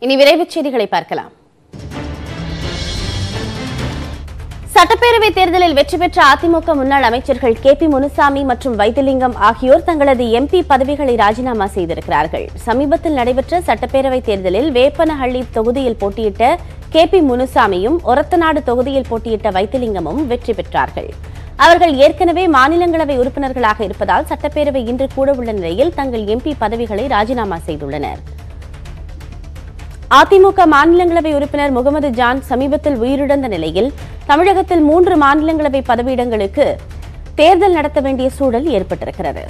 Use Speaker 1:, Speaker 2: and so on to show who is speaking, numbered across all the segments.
Speaker 1: இனி விரைவுச் செய்திகளை பார்க்கலாம் சட்டப்பேரவை தேர்தலில் வெற்றி பெற்ற அதிமுக முன்னாள் அமைச்சர்கள் கே பி முனுசாமி மற்றும் வைத்திலிங்கம் ஆகியோர் தங்களது எம்பி பதவிகளை ராஜினாமா செய்திருக்கிறார்கள் சமீபத்தில் நடைபெற்ற சட்டப்பேரவை தேர்தலில் வேப்பனஹள்ளி தொகுதியில் போட்டியிட்ட கே பி முனுசாமியும் ஒரத்தநாடு தொகுதியில் போட்டியிட்ட வைத்திலிங்கமும் வெற்றி பெற்றார்கள் அவர்கள் ஏற்கனவே மாநிலங்களவை உறுப்பினர்களாக இருப்பதால் சட்டப்பேரவை இன்று கூட உள்ள நிலையில் தங்கள் எம்பி பதவிகளை ராஜினாமா செய்துள்ளனர் அதிமுக மாநிலங்களவை உறுப்பினர் முகமது ஜான் சமீபத்தில் உயிரிழந்த நிலையில் தமிழகத்தில் மூன்று மாநிலங்களவை பதவியிடங்களுக்கு தேர்தல் நடத்த வேண்டிய சூழல் ஏற்பட்டிருக்கிறது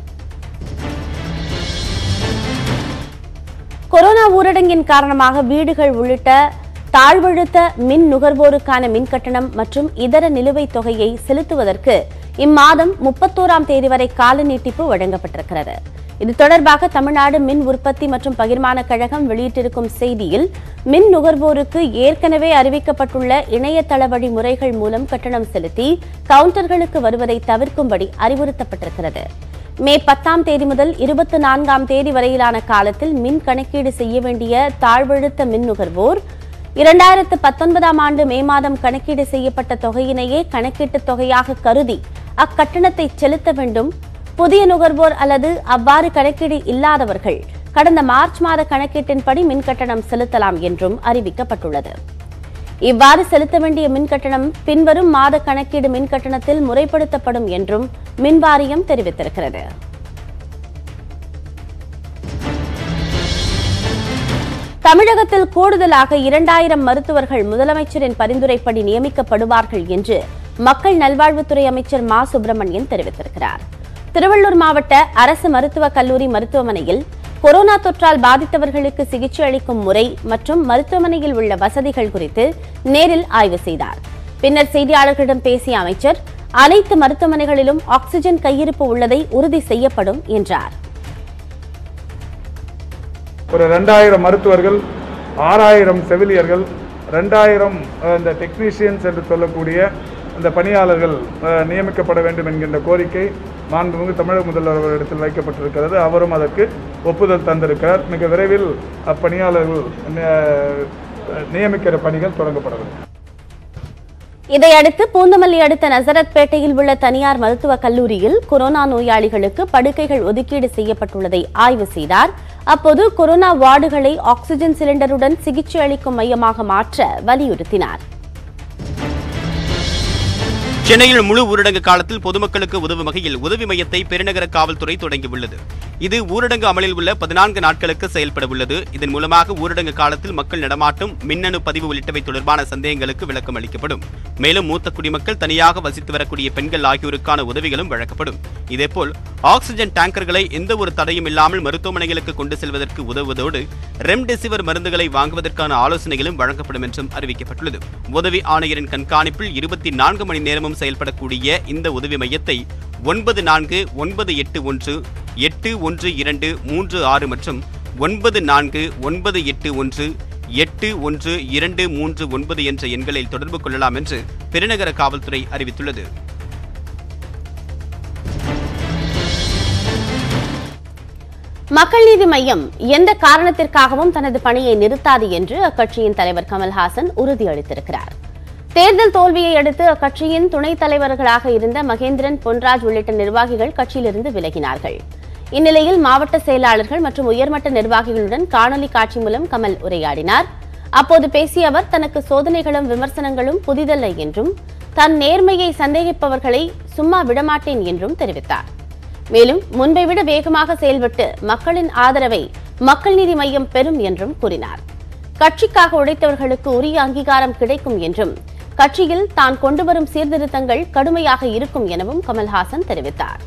Speaker 1: கொரோனா ஊரடங்கின் காரணமாக வீடுகள் உள்ளிட்ட தாழ்வழுத்த மின் நுகர்வோருக்கான மின் கட்டணம் மற்றும் இதர நிலுவைத் தொகையை செலுத்துவதற்கு இம்மாதம் முப்பத்தோராம் தேதி வரை கால நீட்டிப்பு வழங்கப்பட்டிருக்கிறது இது தொடர்பாக தமிழ்நாடு மின் உற்பத்தி மற்றும் பகிர்மான கழகம் வெளியிட்டிருக்கும் செய்தியில் மின் நுகர்வோருக்கு ஏற்கனவே அறிவிக்கப்பட்டுள்ள இணையதள வழி முறைகள் மூலம் கட்டணம் செலுத்தி கவுண்டர்களுக்கு வருவதை தவிர்க்கும்படி அறிவுறுத்தப்பட்டிருக்கிறது மே பத்தாம் தேதி முதல் இருபத்தி நான்காம் தேதி வரையிலான காலத்தில் மின் கணக்கீடு செய்ய வேண்டிய தாழ்வழுத்த மின் நுகர்வோர் இரண்டாயிரத்து பத்தொன்பதாம் ஆண்டு மே மாதம் கணக்கீடு செய்யப்பட்ட தொகையினையே கணக்கீட்டுத் தொகையாக கருதி அக்கட்டணத்தை செலுத்த வேண்டும் புதிய நுகர்வோர் அல்லது அவ்வாறு கணக்கீடு இல்லாதவர்கள் கடந்த மார்ச் மாத கணக்கீட்டின்படி மின் கட்டணம் செலுத்தலாம் என்றும் அறிவிக்கப்பட்டுள்ளது இவ்வாறு செலுத்த வேண்டிய மின் கட்டணம் பின்வரும் மாத கணக்கீடு மின் கட்டணத்தில் முறைப்படுத்தப்படும் என்றும் மின் வாரியம் தெரிவித்திருக்கிறது தமிழகத்தில் கூடுதலாக இரண்டாயிரம் மருத்துவர்கள் முதலமைச்சரின் பரிந்துரைப்படி நியமிக்கப்படுவார்கள் என்று மக்கள் நல்வாழ்வுத்துறை அமைச்சர் மா சுப்பிரமணியன் தெரிவித்திருக்கிறார் திருவள்ளூர் மாவட்ட அரசு மருத்துவக் கல்லூரி மருத்துவமனையில் கொரோனா தொற்றால் பாதித்தவர்களுக்கு சிகிச்சை அளிக்கும் முறை மற்றும் மருத்துவமனையில் உள்ள வசதிகள் குறித்து நேரில் ஆய்வு செய்தார் பின்னர் செய்தியாளர்களிடம் பேசிய அமைச்சர் அனைத்து மருத்துவமனைகளிலும் ஆக்ஸிஜன் கையிருப்பு உள்ளதை உறுதி செய்யப்படும் என்றார்
Speaker 2: ஒரு ரெண்டாயிரம் மருத்துவர்கள் ஆறாயிரம் செவிலியர்கள் ரெண்டாயிரம் அஹ், இந்த டெக்னீஷியன்ஸ் என்று சொல்லக்கூடிய இந்த பணியாளர்கள் அஹ், நியமிக்கப்பட வேண்டும் என்கின்ற கோரிக்கை மாண்புமிகு தமிழக முதல்வர் அவரிடத்தில் வைக்கப்பட்டிருக்கிறது அவரும் அதற்கு ஒப்புதல் தந்திருக்கிறார் மிக விரைவில் அப்பணியாளர்கள் நி- நியமிக்கிற பணிகள் தொடங்கப்பட வேண்டும்
Speaker 1: இதையடுத்து பூந்தமல்லி அடுத்த நசரத்பேட்டையில் உள்ள தனியார் மருத்துவக் கல்லூரியில் கொரோனா நோயாளிகளுக்கு படுக்கைகள் ஒதுக்கீடு செய்யப்பட்டுள்ளதை ஆய்வு செய்தார் அப்போது கொரோனா வார்டுகளை ஆக்ஸிஜன் சிலிண்டருடன் சிகிச்சை அளிக்கும் மையமாக மாற்ற வலியுறுத்தினார்
Speaker 3: சென்னையில் முழு ஊரடங்கு காலத்தில் பொதுமக்களுக்கு உதவும் வகையில் உதவி மையத்தை பெருநகர காவல்துறை தொடங்கியுள்ளது இது ஊரடங்கு அமலில் உள்ள பதினான்கு நாட்களுக்கு செயல்பட உள்ளது இதன் மூலமாக ஊரடங்கு காலத்தில் மக்கள் நடமாட்டம் மின்னணு பதிவு உள்ளிட்டவை தொடர்பான சந்தேகங்களுக்கு விளக்கம் அளிக்கப்படும் மேலும் மூத்த குடிமக்கள் தனியாக வசித்து வரக்கூடிய பெண்கள் ஆகியோருக்கான உதவிகளும் வழங்கப்படும் இதேபோல் ஆக்ஸிஜன் டேங்கர்களை எந்த ஒரு தடையும் இல்லாமல் மருத்துவமனைகளுக்கு கொண்டு செல்வதற்கு உதவுவதோடு ரெம்டெசிவிர் மருந்துகளை வாங்குவதற்கான ஆலோசனைகளும் வழங்கப்படும் என்றும் அறிவிக்கப்பட்டுள்ளது உதவி ஆணையரின் கண்காணிப்பில் இருபத்தி நான்கு மணி நேரமும் செயல்படக்கூடிய இந்த உதவி மையத்தை ஒன்பது நான்கு ஒன்பது எட்டு ஒன்று எட்டு ஒன்று இரண்டு மூன்று ஆறு மற்றும் ஒன்பது நான்கு ஒன்பது எட்டு ஒன்று எட்டு ஒன்று இரண்டு மூன்று ஒன்பது என்ற எண்களில் தொடர்பு கொள்ளலாம் என்று பெருநகர காவல்துறை அறிவித்துள்ளது
Speaker 1: மக்கள் நீதி மையம் எந்த காரணத்திற்காகவும் தனது பணியை நிறுத்தாது என்று அக்கட்சியின் தலைவர் கமல்ஹாசன் உறுதியளித்திருக்கிறார் தேர்தல் தோல்வியை அடுத்து அக்கட்சியின் துணைத் தலைவர்களாக இருந்த மகேந்திரன் பொன்ராஜ் உள்ளிட்ட நிர்வாகிகள் கட்சியிலிருந்து விலகினார்கள் இந்நிலையில் மாவட்ட செயலாளர்கள் மற்றும் உயர்மட்ட நிர்வாகிகளுடன் காணொலி காட்சி மூலம் கமல் உரையாடினார் அப்போது பேசிய அவர் தனக்கு சோதனைகளும் விமர்சனங்களும் புதிதல்ல என்றும் தன் நேர்மையை சந்தேகிப்பவர்களை சும்மா விடமாட்டேன் என்றும் தெரிவித்தார் மேலும் முன்பை விட வேகமாக செயல்பட்டு மக்களின் ஆதரவை மக்கள் நீதி மையம் பெறும் என்றும் கூறினார் கட்சிக்காக உழைத்தவர்களுக்கு உரிய அங்கீகாரம் கிடைக்கும் என்றும் கட்சியில் தான் கொண்டு வரும் சீர்திருத்தங்கள் கடுமையாக இருக்கும் எனவும் கமல்ஹாசன் தெரிவித்தார்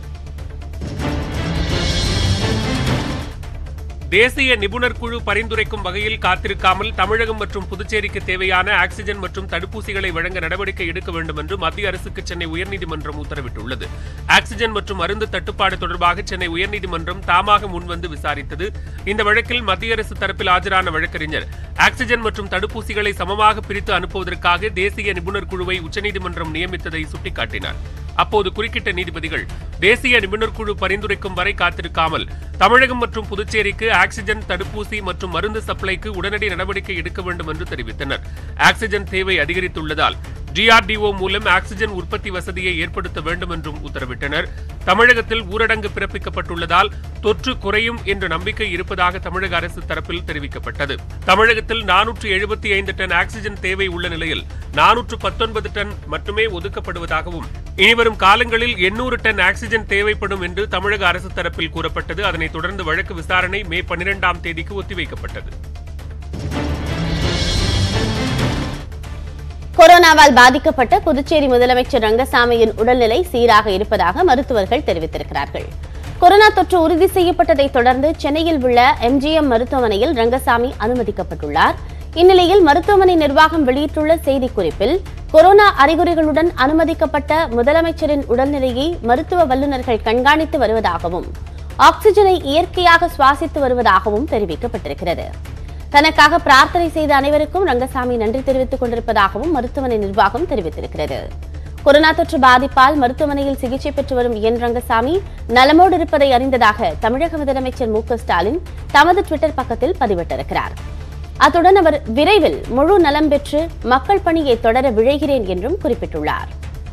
Speaker 4: தேசிய நிபுணர் குழு பரிந்துரைக்கும் வகையில் காத்திருக்காமல் தமிழகம் மற்றும் புதுச்சேரிக்கு தேவையான ஆக்ஸிஜன் மற்றும் தடுப்பூசிகளை வழங்க நடவடிக்கை எடுக்க வேண்டும் என்று மத்திய அரசுக்கு சென்னை உயர்நீதிமன்றம் உத்தரவிட்டுள்ளது ஆக்ஸிஜன் மற்றும் மருந்து தட்டுப்பாடு தொடர்பாக சென்னை உயர்நீதிமன்றம் தாமாக முன்வந்து விசாரித்தது இந்த வழக்கில் மத்திய அரசு தரப்பில் ஆஜரான வழக்கறிஞர் ஆக்ஸிஜன் மற்றும் தடுப்பூசிகளை சமமாக பிரித்து அனுப்புவதற்காக தேசிய நிபுணர் குழுவை உச்சநீதிமன்றம் நியமித்ததை சுட்டிக்காட்டினார் அப்போது குறுக்கிட்ட நீதிபதிகள் தேசிய நிபுணர் குழு பரிந்துரைக்கும் வரை காத்திருக்காமல் தமிழகம் மற்றும் புதுச்சேரிக்கு ஆக்ஸிஜன் தடுப்பூசி மற்றும் மருந்து சப்ளைக்கு உடனடி நடவடிக்கை எடுக்க வேண்டும் என்று தெரிவித்தனர் ஆக்ஸிஜன் தேவை அதிகரித்துள்ளதால் டிஆர்டிஓ மூலம் ஆக்ஸிஜன் உற்பத்தி வசதியை ஏற்படுத்த வேண்டும் என்றும் உத்தரவிட்டனர் தமிழகத்தில் ஊரடங்கு பிறப்பிக்கப்பட்டுள்ளதால் தொற்று குறையும் என்ற நம்பிக்கை இருப்பதாக தமிழக அரசு தரப்பில் தெரிவிக்கப்பட்டது தமிழகத்தில் நானூற்று எழுபத்தி ஐந்து டன் ஆக்ஸிஜன் தேவை உள்ள நிலையில் நானூற்று பத்தொன்பது டன் மட்டுமே ஒதுக்கப்படுவதாகவும் இனிவரும் காலங்களில் எண்ணூறு டன் ஆக்ஸிஜன் தேவைப்படும் என்று தமிழக அரசு தரப்பில் கூறப்பட்டது அதனைத் தொடர்ந்து வழக்கு விசாரணை மே பன்னிரெண்டாம் தேதிக்கு ஒத்திவைக்கப்பட்டது
Speaker 1: கொரோனாவால் பாதிக்கப்பட்ட புதுச்சேரி முதலமைச்சர் ரங்கசாமியின் உடல்நிலை சீராக இருப்பதாக மருத்துவர்கள் தெரிவித்திருக்கிறார்கள் கொரோனா தொற்று உறுதி செய்யப்பட்டதை தொடர்ந்து சென்னையில் உள்ள எம்ஜிஎம் மருத்துவமனையில் ரங்கசாமி அனுமதிக்கப்பட்டுள்ளார் இந்நிலையில் மருத்துவமனை நிர்வாகம் வெளியிட்டுள்ள செய்திக்குறிப்பில் கொரோனா அறிகுறிகளுடன் அனுமதிக்கப்பட்ட முதலமைச்சரின் உடல்நிலையை மருத்துவ வல்லுநர்கள் கண்காணித்து வருவதாகவும் ஆக்ஸிஜனை இயற்கையாக சுவாசித்து வருவதாகவும் தெரிவிக்கப்பட்டிருக்கிறது தனக்காக பிரார்த்தனை செய்த அனைவருக்கும் ரங்கசாமி நன்றி தெரிவித்துக் கொண்டிருப்பதாகவும் மருத்துவமனை நிர்வாகம் தெரிவித்திருக்கிறது கொரோனா தொற்று பாதிப்பால் மருத்துவமனையில் சிகிச்சை பெற்று வரும் என் ரங்கசாமி நலமோடு இருப்பதை அறிந்ததாக தமிழக முதலமைச்சர் மு க ஸ்டாலின் தமது ட்விட்டர் பக்கத்தில் பதிவிட்டிருக்கிறார் அத்துடன் அவர் விரைவில் முழு நலம் பெற்று மக்கள் பணியை தொடர விழைகிறேன் என்றும் குறிப்பிட்டுள்ளார்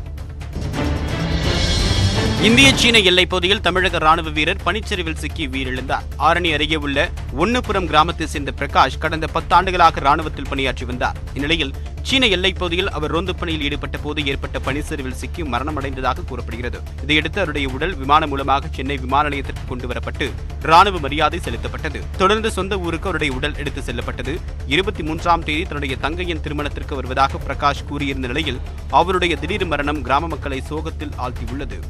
Speaker 3: இந்திய சீன எல்லைப் பகுதியில் தமிழக ராணுவ வீரர் பனிச்சரிவில் சிக்கி உயிரிழந்தார் ஆரணி அருகே உள்ள ஒன்னுபுரம் கிராமத்தைச் சேர்ந்த பிரகாஷ் கடந்த பத்தாண்டுகளாக ராணுவத்தில் பணியாற்றி வந்தார் இந்நிலையில் சீன எல்லைப் பகுதியில் அவர் ரோந்து பணியில் ஈடுபட்ட போது ஏற்பட்ட பனிச்சரிவில் சிக்கி மரணமடைந்ததாக கூறப்படுகிறது இதையடுத்து அவருடைய உடல் விமானம் மூலமாக சென்னை விமான நிலையத்திற்கு கொண்டு வரப்பட்டு ராணுவ மரியாதை செலுத்தப்பட்டது தொடர்ந்து சொந்த ஊருக்கு அவருடைய உடல் எடுத்து செல்லப்பட்டது இருபத்தி மூன்றாம் தேதி தன்னுடைய தங்கையின் திருமணத்திற்கு வருவதாக பிரகாஷ் கூறியிருந்த நிலையில் அவருடைய திடீர் மரணம் கிராம மக்களை சோகத்தில் ஆழ்த்தியுள்ளது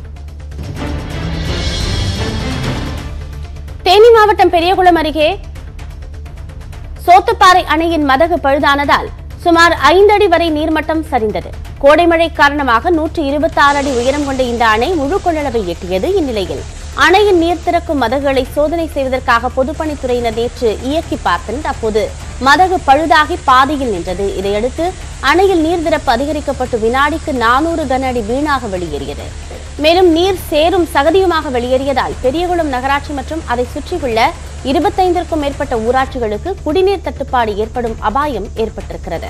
Speaker 1: தேனி மாவட்டம் பெரியகுளம் அருகே சோத்துப்பாறை அணையின் மதகு பழுதானதால் சுமார் ஐந்து அடி வரை நீர்மட்டம் சரிந்தது கோடை மழை காரணமாக நூற்று இருபத்தி ஆறு அடி உயரம் கொண்ட இந்த அணை முழு கொள்ளளவை எட்டியது இந்நிலையில் அணையின் நீர் திறக்கும் மதகுகளை சோதனை செய்வதற்காக பொதுப்பணித்துறையினர் நேற்று இயக்கி பார்த்தனர் அப்போது மதகு பழுதாகி பாதியில் நின்றது இதையடுத்து அணையில் நீர் திறப்பு அதிகரிக்கப்பட்டு வினாடிக்கு நானூறு கன அடி வீணாக வெளியேறியது மேலும் நீர் சேரும் சகதியுமாக வெளியேறியதால் பெரியகுளம் நகராட்சி மற்றும் அதை சுற்றியுள்ள இருபத்தைந்திற்கும் மேற்பட்ட ஊராட்சிகளுக்கு குடிநீர் தட்டுப்பாடு ஏற்படும் அபாயம் ஏற்பட்டிருக்கிறது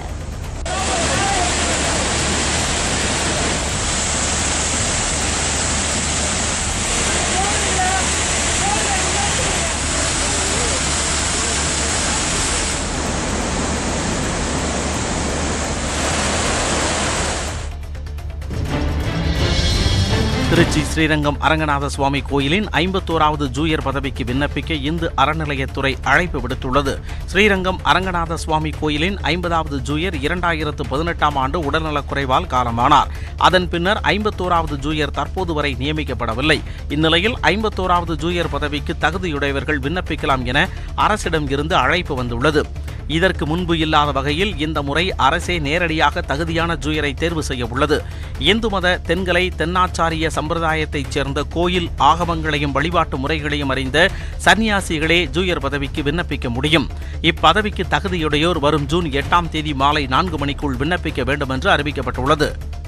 Speaker 5: திருச்சி ஸ்ரீரங்கம் அரங்கநாத சுவாமி கோயிலின் ஐம்பத்தோராவது ஜூயர் பதவிக்கு விண்ணப்பிக்க இந்து அறநிலையத்துறை அழைப்பு விடுத்துள்ளது ஸ்ரீரங்கம் அரங்கநாத சுவாமி கோயிலின் ஐம்பதாவது ஜூயர் இரண்டாயிரத்து பதினெட்டாம் ஆண்டு உடல்நலக்குறைவால் காலமானார் அதன் பின்னர் ஐம்பத்தோராவது ஜூயர் தற்போது வரை நியமிக்கப்படவில்லை இந்நிலையில் ஐம்பத்தோராவது ஜூயர் பதவிக்கு தகுதியுடையவர்கள் விண்ணப்பிக்கலாம் என அரசிடம் இருந்து அழைப்பு வந்துள்ளது இதற்கு முன்பு இல்லாத வகையில் இந்த முறை அரசே நேரடியாக தகுதியான ஜூயரை தேர்வு செய்ய உள்ளது இந்து மத தென்கலை தென்னாச்சாரிய சம்பிரதாயத்தைச் சேர்ந்த கோயில் ஆகமங்களையும் வழிபாட்டு முறைகளையும் அறிந்த சன்னியாசிகளே ஜூயர் பதவிக்கு விண்ணப்பிக்க முடியும் இப்பதவிக்கு தகுதியுடையோர் வரும் ஜூன் எட்டாம் தேதி மாலை நான்கு மணிக்குள் விண்ணப்பிக்க வேண்டும் என்று அறிவிக்கப்பட்டுள்ளது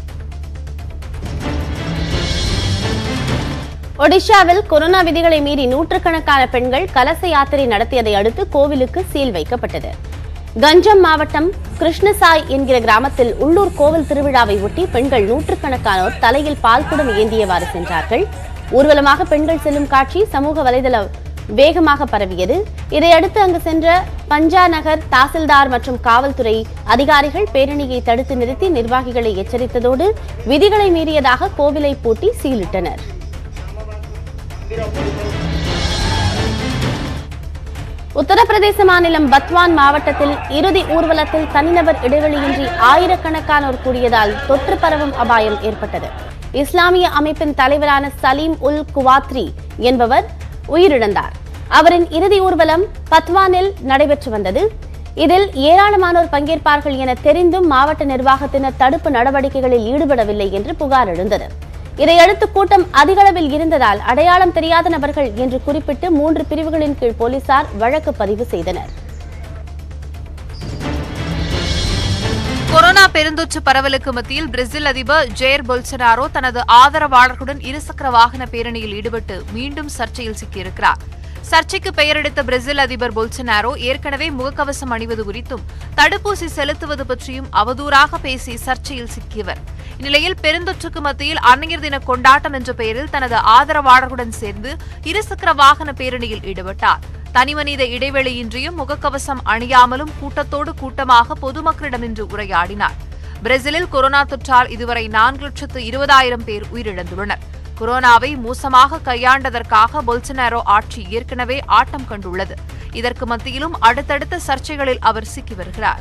Speaker 1: ஒடிஷாவில் கொரோனா விதிகளை மீறி நூற்றுக்கணக்கான பெண்கள் கலச யாத்திரை நடத்தியதை அடுத்து கோவிலுக்கு சீல் வைக்கப்பட்டது கஞ்சம் மாவட்டம் கிருஷ்ணசாய் என்கிற கிராமத்தில் உள்ளூர் கோவில் திருவிழாவை ஒட்டி பெண்கள் நூற்றுக்கணக்கானோர் தலையில் பால்குடம் ஏந்தியவாறு சென்றார்கள் ஊர்வலமாக பெண்கள் செல்லும் காட்சி சமூக வலைதள வேகமாக பரவியது இதையடுத்து அங்கு சென்ற பஞ்சா நகர் தாசில்தார் மற்றும் காவல்துறை அதிகாரிகள் பேரணியை தடுத்து நிறுத்தி நிர்வாகிகளை எச்சரித்ததோடு விதிகளை மீறியதாக கோவிலை பூட்டி சீலிட்டனர் உத்தரப்பிரதேச மாநிலம் பத்வான் மாவட்டத்தில் இறுதி ஊர்வலத்தில் தனிநபர் இடைவெளியின்றி ஆயிரக்கணக்கானோர் கூடியதால் தொற்று பரவும் அபாயம் ஏற்பட்டது இஸ்லாமிய அமைப்பின் தலைவரான சலீம் உல் குவாத்ரி என்பவர் உயிரிழந்தார் அவரின் இறுதி ஊர்வலம் பத்வானில் நடைபெற்று வந்தது இதில் ஏராளமானோர் பங்கேற்பார்கள் என தெரிந்தும் மாவட்ட நிர்வாகத்தினர் தடுப்பு நடவடிக்கைகளில் ஈடுபடவில்லை என்று புகார் எழுந்தது இதையடுத்து கூட்டம் அதிகளவில் இருந்ததால் அடையாளம் தெரியாத நபர்கள் என்று குறிப்பிட்டு மூன்று பிரிவுகளின் கீழ் போலீசார் வழக்கு பதிவு செய்தனர்
Speaker 6: கொரோனா பெருந்தொற்று பரவலுக்கு மத்தியில் பிரேசில் அதிபர் ஜெயர் பொல்சனாரோ தனது ஆதரவாளர்களுடன் இருசக்கர வாகன பேரணியில் ஈடுபட்டு மீண்டும் சர்ச்சையில் சிக்கியிருக்கிறார் சர்ச்சைக்கு பெயரெடுத்த பிரேசில் அதிபர் பொல்சனாரோ ஏற்கனவே முகக்கவசம் அணிவது குறித்தும் தடுப்பூசி செலுத்துவது பற்றியும் அவதூறாக பேசி சர்ச்சையில் சிக்கியவர் இந்நிலையில் பெருந்தொற்றுக்கு மத்தியில் அன்னையர் தின கொண்டாட்டம் என்ற பெயரில் தனது ஆதரவாளர்களுடன் சேர்ந்து இருசக்கர வாகன பேரணியில் ஈடுபட்டார் தனிமனித இடைவெளியின்றியும் முகக்கவசம் அணியாமலும் கூட்டத்தோடு கூட்டமாக பொதுமக்களிடம் இன்று உரையாடினார் பிரேசிலில் கொரோனா தொற்றால் இதுவரை நான்கு லட்சத்து இருபதாயிரம் பேர் உயிரிழந்துள்ளனர் கொரோனாவை மோசமாக கையாண்டதற்காக பொல்சனாரோ ஆட்சி ஏற்கனவே ஆட்டம் கண்டுள்ளது இதற்கு மத்தியிலும் அடுத்தடுத்த சர்ச்சைகளில் அவர் சிக்கி வருகிறார்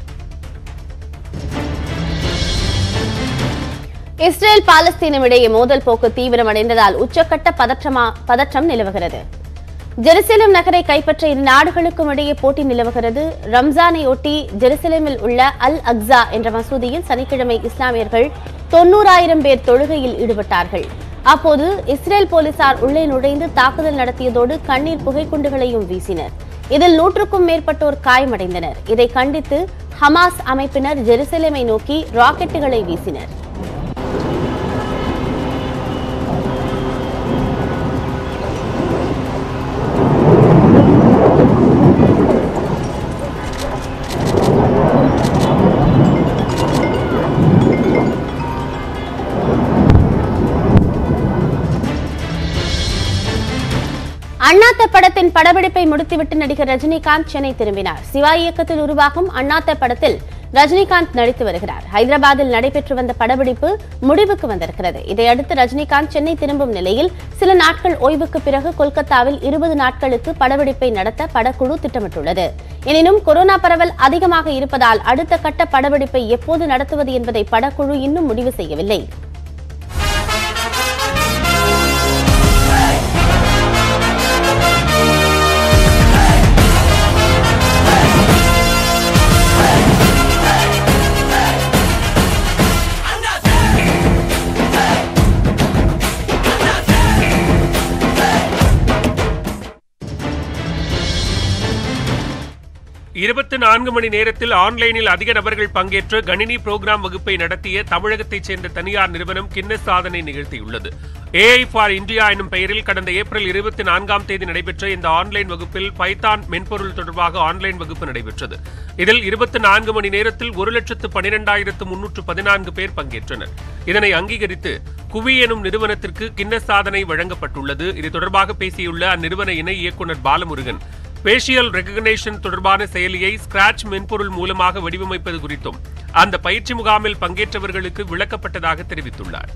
Speaker 1: இஸ்ரேல் பாலஸ்தீனம் இடையே மோதல் போக்கு தீவிரமடைந்ததால் உச்சக்கட்ட பதற்றமா பதற்றம் நிலவுகிறது ஜெருசலேம் நகரை கைப்பற்ற இரு நாடுகளுக்கும் இடையே போட்டி நிலவுகிறது ரம்ஜானை ஒட்டி ஜெருசலேமில் உள்ள அல் அக்ஸா என்ற மசூதியில் சனிக்கிழமை இஸ்லாமியர்கள் தொன்னூறாயிரம் பேர் தொழுகையில் ஈடுபட்டார்கள் அப்போது இஸ்ரேல் போலீசார் உள்ளே நுழைந்து தாக்குதல் நடத்தியதோடு கண்ணீர் புகைக்குண்டுகளையும் வீசினர் இதில் நூற்றுக்கும் மேற்பட்டோர் காயமடைந்தனர் இதை கண்டித்து ஹமாஸ் அமைப்பினர் ஜெருசலேமை நோக்கி ராக்கெட்டுகளை வீசினர் அண்ணாத்த படத்தின் படப்பிடிப்பை முடித்துவிட்டு நடிகர் ரஜினிகாந்த் சென்னை திரும்பினார் சிவா இயக்கத்தில் உருவாகும் அண்ணாத்த படத்தில் ரஜினிகாந்த் நடித்து வருகிறார் ஹைதராபாத்தில் நடைபெற்று வந்த படப்பிடிப்பு முடிவுக்கு வந்திருக்கிறது இதையடுத்து ரஜினிகாந்த் சென்னை திரும்பும் நிலையில் சில நாட்கள் ஓய்வுக்கு பிறகு கொல்கத்தாவில் இருபது நாட்களுக்கு படப்பிடிப்பை நடத்த படக்குழு திட்டமிட்டுள்ளது எனினும் கொரோனா பரவல் அதிகமாக இருப்பதால் அடுத்த கட்ட படப்பிடிப்பை எப்போது நடத்துவது என்பதை படக்குழு இன்னும் முடிவு செய்யவில்லை
Speaker 4: இருபத்தி நான்கு மணி நேரத்தில் ஆன்லைனில் அதிக நபர்கள் பங்கேற்ற கணினி புரோகிராம் வகுப்பை நடத்திய தமிழகத்தைச் சேர்ந்த தனியார் நிறுவனம் கின்னஸ் சாதனை நிகழ்த்தியுள்ளது ஏஐ ஃபார் இந்தியா எனும் பெயரில் கடந்த ஏப்ரல் இருபத்தி நான்காம் தேதி நடைபெற்ற இந்த ஆன்லைன் வகுப்பில் பைத்தான் மென்பொருள் தொடர்பாக ஆன்லைன் வகுப்பு நடைபெற்றது இதில் இருபத்தி நான்கு மணி நேரத்தில் ஒரு லட்சத்து பனிரெண்டாயிரத்து முன்னூற்று பதினான்கு பேர் பங்கேற்றனர் இதனை அங்கீகரித்து குவி எனும் நிறுவனத்திற்கு கின்னஸ் சாதனை வழங்கப்பட்டுள்ளது இது தொடர்பாக பேசியுள்ள அந்நிறுவன இணை இயக்குநர் பாலமுருகன் ஃபேஷியல் ரெகக்னேஷன் தொடர்பான செயலியை ஸ்கிராட்ச் மென்பொருள் மூலமாக வடிவமைப்பது குறித்தும் அந்த பயிற்சி முகாமில் பங்கேற்றவர்களுக்கு விளக்கப்பட்டதாக தெரிவித்துள்ளார்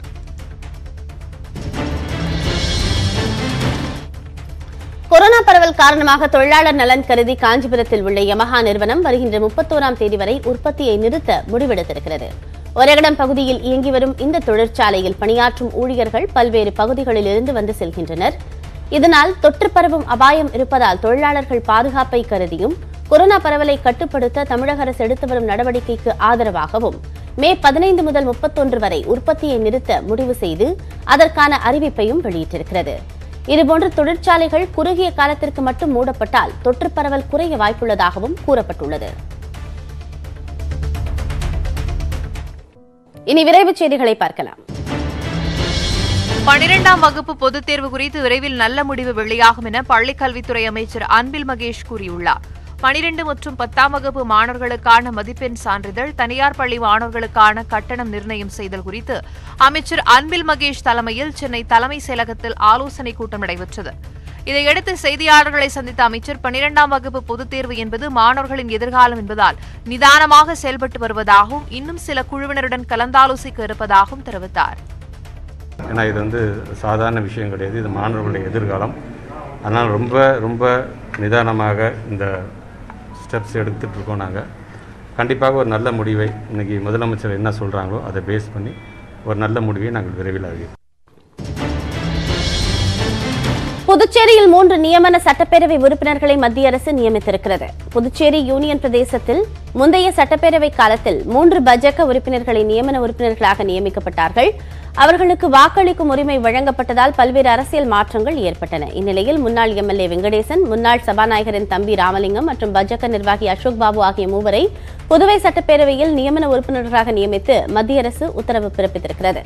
Speaker 1: கொரோனா பரவல் காரணமாக தொழிலாளர் நலன் கருதி காஞ்சிபுரத்தில் உள்ள யமஹா நிறுவனம் வருகின்ற முப்பத்தோராம் தேதி வரை உற்பத்தியை நிறுத்த முடிவெடுத்திருக்கிறது ஒரகடம் பகுதியில் இயங்கி வரும் இந்த தொழிற்சாலையில் பணியாற்றும் ஊழியர்கள் பல்வேறு பகுதிகளில் இருந்து வந்து செல்கின்றனர் இதனால் தொற்று பரவும் அபாயம் இருப்பதால் தொழிலாளர்கள் பாதுகாப்பை கருதியும் கொரோனா பரவலை கட்டுப்படுத்த தமிழக அரசு எடுத்து வரும் நடவடிக்கைக்கு ஆதரவாகவும் மே பதினைந்து முதல் முப்பத்தொன்று வரை உற்பத்தியை நிறுத்த முடிவு செய்து அதற்கான அறிவிப்பையும் வெளியிட்டிருக்கிறது இதுபோன்ற தொழிற்சாலைகள் குறுகிய காலத்திற்கு மட்டும் மூடப்பட்டால் தொற்று பரவல் குறைய வாய்ப்புள்ளதாகவும் கூறப்பட்டுள்ளது இனி விரைவுச் செய்திகளை பார்க்கலாம்
Speaker 6: பனிரெண்டாம் வகுப்பு பொதுத் தேர்வு குறித்து விரைவில் நல்ல முடிவு வெளியாகும் என பள்ளிக்கல்வித்துறை அமைச்சர் அன்பில் மகேஷ் கூறியுள்ளார் பனிரெண்டு மற்றும் பத்தாம் வகுப்பு மாணவர்களுக்கான மதிப்பெண் சான்றிதழ் தனியார் பள்ளி மாணவர்களுக்கான கட்டணம் நிர்ணயம் செய்தல் குறித்து அமைச்சர் அன்பில் மகேஷ் தலைமையில் சென்னை தலைமைச் செயலகத்தில் ஆலோசனைக் கூட்டம் நடைபெற்றது இதையடுத்து செய்தியாளர்களை சந்தித்த அமைச்சர் பனிரெண்டாம் வகுப்பு பொதுத் தேர்வு என்பது மாணவர்களின் எதிர்காலம் என்பதால் நிதானமாக செயல்பட்டு வருவதாகவும் இன்னும் சில குழுவினருடன் கலந்தாலோசிக்க இருப்பதாகவும் தெரிவித்தார்
Speaker 7: ஏன்னா இது வந்து சாதாரண விஷயம் கிடையாது இது மாணவர்களுடைய எதிர்காலம் அதனால் ரொம்ப ரொம்ப நிதானமாக இந்த ஸ்டெப்ஸ் எடுத்துகிட்டு இருக்கோம் நாங்கள் கண்டிப்பாக ஒரு நல்ல முடிவை இன்றைக்கி முதலமைச்சர் என்ன சொல்கிறாங்களோ அதை பேஸ் பண்ணி ஒரு நல்ல முடிவை நாங்கள் விரைவில் அறிவிப்போம்
Speaker 1: புதுச்சேரியில் மூன்று நியமன சட்டப்பேரவை உறுப்பினர்களை மத்திய அரசு நியமித்திருக்கிறது புதுச்சேரி யூனியன் பிரதேசத்தில் முந்தைய சட்டப்பேரவை காலத்தில் மூன்று பஜக உறுப்பினர்களை நியமன உறுப்பினர்களாக நியமிக்கப்பட்டார்கள் அவர்களுக்கு வாக்களிக்கும் உரிமை வழங்கப்பட்டதால் பல்வேறு அரசியல் மாற்றங்கள் ஏற்பட்டன இந்நிலையில் முன்னாள் எம்எல்ஏ வெங்கடேசன் முன்னாள் சபாநாயகரின் தம்பி ராமலிங்கம் மற்றும் பஜக நிர்வாகி அசோக் பாபு ஆகிய மூவரை புதுவை சட்டப்பேரவையில் நியமன உறுப்பினர்களாக நியமித்து மத்திய அரசு உத்தரவு பிறப்பித்திருக்கிறது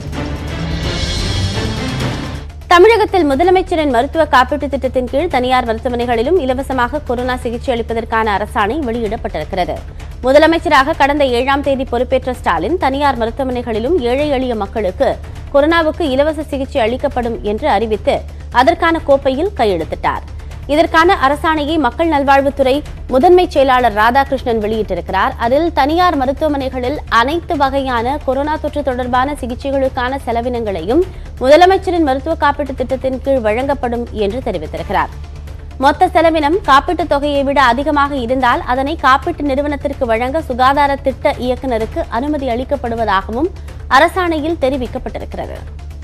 Speaker 1: தமிழகத்தில் முதலமைச்சரின் மருத்துவ காப்பீட்டுத் திட்டத்தின் கீழ் தனியார் மருத்துவமனைகளிலும் இலவசமாக கொரோனா சிகிச்சை அளிப்பதற்கான அரசாணை வெளியிடப்பட்டிருக்கிறது முதலமைச்சராக கடந்த ஏழாம் தேதி பொறுப்பேற்ற ஸ்டாலின் தனியார் மருத்துவமனைகளிலும் ஏழை எளிய மக்களுக்கு கொரோனாவுக்கு இலவச சிகிச்சை அளிக்கப்படும் என்று அறிவித்து அதற்கான கோப்பையில் கையெழுத்திட்டார் இதற்கான அரசாணையை மக்கள் நல்வாழ்வுத்துறை முதன்மை செயலாளர் ராதாகிருஷ்ணன் வெளியிட்டிருக்கிறார் அதில் தனியார் மருத்துவமனைகளில் அனைத்து வகையான கொரோனா தொற்று தொடர்பான சிகிச்சைகளுக்கான செலவினங்களையும் முதலமைச்சரின் மருத்துவ காப்பீட்டுத் திட்டத்தின் கீழ் வழங்கப்படும் என்று தெரிவித்திருக்கிறார் மொத்த செலவினம் காப்பீட்டுத் தொகையை விட அதிகமாக இருந்தால் அதனை காப்பீட்டு நிறுவனத்திற்கு வழங்க சுகாதார திட்ட இயக்குநருக்கு அனுமதி அளிக்கப்படுவதாகவும் அரசாணையில் தெரிவிக்கப்பட்டிருக்கிறது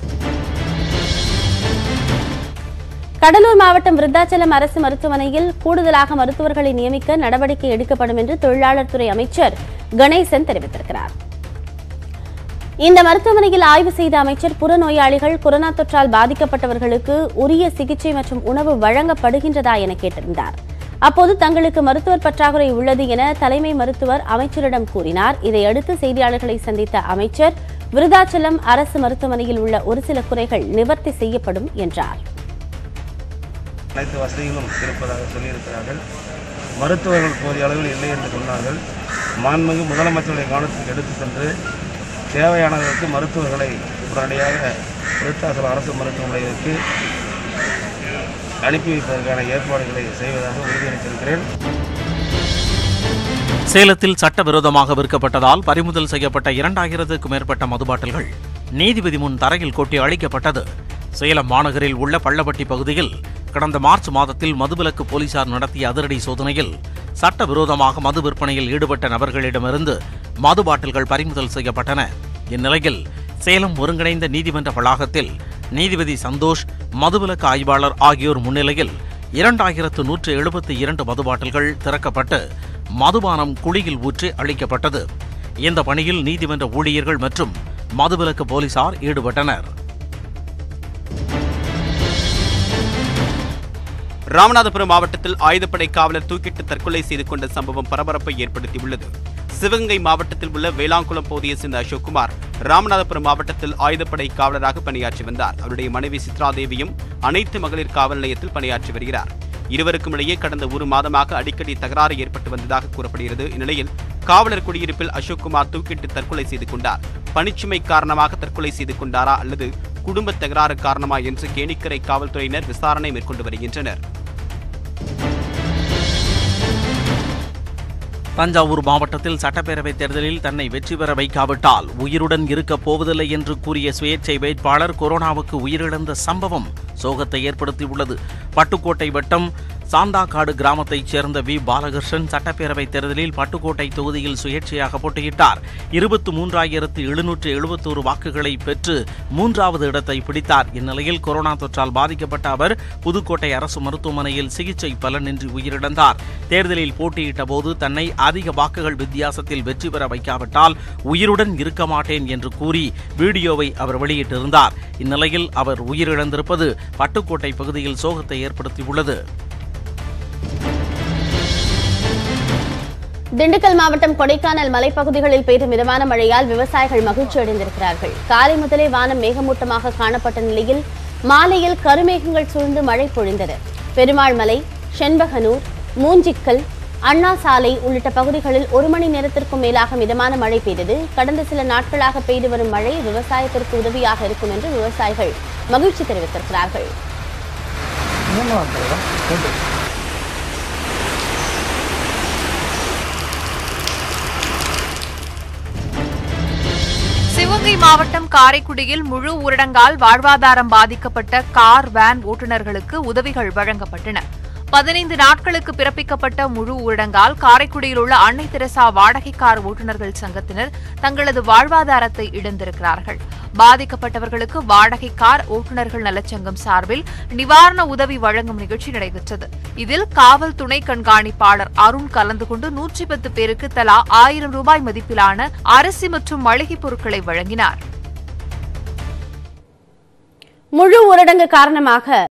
Speaker 1: கடலூர் மாவட்டம் விருத்தாச்சலம் அரசு மருத்துவமனையில் கூடுதலாக மருத்துவர்களை நியமிக்க நடவடிக்கை எடுக்கப்படும் என்று தொழிலாளர் துறை அமைச்சர் கணேசன் தெரிவித்திருக்கிறார் இந்த மருத்துவமனையில் ஆய்வு செய்த அமைச்சர் புறநோயாளிகள் கொரோனா தொற்றால் பாதிக்கப்பட்டவர்களுக்கு உரிய சிகிச்சை மற்றும் உணவு வழங்கப்படுகின்றதா என கேட்டிருந்தார் அப்போது தங்களுக்கு மருத்துவர் பற்றாக்குறை உள்ளது என தலைமை மருத்துவர் அமைச்சரிடம் கூறினார் இதையடுத்து செய்தியாளர்களை சந்தித்த அமைச்சர் விருதாச்சலம் அரசு மருத்துவமனையில் உள்ள ஒரு சில குறைகள் நிவர்த்தி செய்யப்படும் என்றார்
Speaker 8: அனைத்து வசதிகளும் இருப்பதாக சொல்லியிருக்கிறார்கள் மருத்துவர்கள் போதிய அளவில் இல்லை என்று சொன்னார்கள் மாண்புமிகு முதலமைச்சருடைய கவனத்துக்கு எடுத்து சென்று தேவையானதற்கு மருத்துவர்களை உடனடியாக விருத்தாசலம் அரசு மருத்துவமனைக்கு அனுப்பி வைப்பதற்கான ஏற்பாடுகளை செய்வதாக உறுதியளித்திருக்கிறேன்
Speaker 5: சேலத்தில் சட்டவிரோதமாக விற்கப்பட்டதால் பறிமுதல் செய்யப்பட்ட இரண்டாயிரத்துக்கும் மேற்பட்ட மதுபாட்டில்கள் நீதிபதி முன் தரையில் கொட்டி அழிக்கப்பட்டது சேலம் மாநகரில் உள்ள பள்ளப்பட்டி பகுதியில் கடந்த மார்ச் மாதத்தில் மதுவிலக்கு போலீசார் நடத்திய அதிரடி சோதனையில் சட்டவிரோதமாக மது விற்பனையில் ஈடுபட்ட நபர்களிடமிருந்து மது பாட்டில்கள் பறிமுதல் செய்யப்பட்டன இந்நிலையில் சேலம் ஒருங்கிணைந்த நீதிமன்ற வளாகத்தில் நீதிபதி சந்தோஷ் மதுவிலக்கு ஆய்வாளர் ஆகியோர் முன்னிலையில் இரண்டாயிரத்து நூற்று எழுபத்தி இரண்டு மது பாட்டில்கள் திறக்கப்பட்டு மதுபானம் குழியில் ஊற்றி அளிக்கப்பட்டது இந்த பணியில் நீதிமன்ற ஊழியர்கள் மற்றும் மதுவிலக்கு போலீசார் ஈடுபட்டனர்
Speaker 3: ராமநாதபுரம் மாவட்டத்தில் ஆயுதப்படை காவலர் தூக்கிட்டு தற்கொலை செய்து கொண்ட சம்பவம் பரபரப்பை ஏற்படுத்தியுள்ளது சிவகங்கை மாவட்டத்தில் உள்ள வேளாங்குளம் பகுதியை சேர்ந்த அசோக்குமார் ராமநாதபுரம் மாவட்டத்தில் ஆயுதப்படை காவலராக பணியாற்றி வந்தார் அவருடைய மனைவி சித்ராதேவியும் அனைத்து மகளிர் காவல் நிலையத்தில் பணியாற்றி வருகிறார் இருவருக்கும் இடையே கடந்த ஒரு மாதமாக அடிக்கடி தகராறு ஏற்பட்டு வந்ததாக கூறப்படுகிறது இந்நிலையில் காவலர் குடியிருப்பில் அசோக்குமார் தூக்கிட்டு தற்கொலை செய்து கொண்டார் பணிச்சுமை காரணமாக தற்கொலை செய்து கொண்டாரா அல்லது குடும்ப தகராறு காரணமா என்று கேணிக்கரை காவல்துறையினர் விசாரணை மேற்கொண்டு வருகின்றனர்
Speaker 5: தஞ்சாவூர் மாவட்டத்தில் சட்டப்பேரவைத் தேர்தலில் தன்னை வெற்றி பெற வைக்காவிட்டால் உயிருடன் இருக்கப் போவதில்லை என்று கூறிய சுயேட்சை வேட்பாளர் கொரோனாவுக்கு உயிரிழந்த சம்பவம் சோகத்தை ஏற்படுத்தியுள்ளது பட்டுக்கோட்டை வட்டம் சாந்தாக்காடு கிராமத்தைச் சேர்ந்த வி பாலகிருஷ்ணன் சட்டப்பேரவைத் தேர்தலில் பட்டுக்கோட்டை தொகுதியில் சுயேட்சையாக போட்டியிட்டார் இருபத்து மூன்றாயிரத்து எழுநூற்று எழுபத்தோரு வாக்குகளை பெற்று மூன்றாவது இடத்தை பிடித்தார் இந்நிலையில் கொரோனா தொற்றால் பாதிக்கப்பட்ட அவர் புதுக்கோட்டை அரசு மருத்துவமனையில் சிகிச்சை பலனின்றி உயிரிழந்தார் தேர்தலில் போட்டியிட்ட போது தன்னை அதிக வாக்குகள் வித்தியாசத்தில் வெற்றி பெற வைக்காவிட்டால் உயிருடன் இருக்க மாட்டேன் என்று கூறி வீடியோவை அவர் வெளியிட்டிருந்தார் இந்நிலையில் அவர் உயிரிழந்திருப்பது பட்டுக்கோட்டை பகுதியில் சோகத்தை ஏற்படுத்தியுள்ளது
Speaker 1: திண்டுக்கல் மாவட்டம் கொடைக்கானல் மலைப்பகுதிகளில் பெய்த மிதமான மழையால் விவசாயிகள் மகிழ்ச்சி அடைந்திருக்கிறார்கள் காலை முதலே வானம் மேகமூட்டமாக காணப்பட்ட நிலையில் மாலையில் கருமேகங்கள் சூழ்ந்து மழை பொழிந்தது பெருமாள் மலை செண்பகனூர் மூஞ்சிக்கல் அண்ணா சாலை உள்ளிட்ட பகுதிகளில் ஒரு மணி நேரத்திற்கும் மேலாக மிதமான மழை பெய்தது கடந்த சில நாட்களாக பெய்து வரும் மழை விவசாயத்திற்கு உதவியாக இருக்கும் என்று விவசாயிகள் மகிழ்ச்சி தெரிவித்திருக்கிறார்கள்
Speaker 6: சிவகங்கை மாவட்டம் காரைக்குடியில் முழு ஊரடங்கால் வாழ்வாதாரம் பாதிக்கப்பட்ட கார் வேன் ஓட்டுநர்களுக்கு உதவிகள் வழங்கப்பட்டன பதினைந்து நாட்களுக்கு பிறப்பிக்கப்பட்ட முழு ஊரடங்கால் காரைக்குடியில் உள்ள அன்னை தெரசா வாடகை கார் ஓட்டுநர்கள் சங்கத்தினர் தங்களது வாழ்வாதாரத்தை இழந்திருக்கிறார்கள் பாதிக்கப்பட்டவர்களுக்கு வாடகை கார் ஓட்டுநர்கள் நலச்சங்கம் சார்பில் நிவாரண உதவி வழங்கும் நிகழ்ச்சி நடைபெற்றது இதில் காவல் துணை கண்காணிப்பாளர் அருண் கலந்து கொண்டு நூற்றி பத்து பேருக்கு தலா ஆயிரம் ரூபாய் மதிப்பிலான அரிசி மற்றும் மளிகைப் பொருட்களை வழங்கினார்
Speaker 1: முழு ஊரடங்கு காரணமாக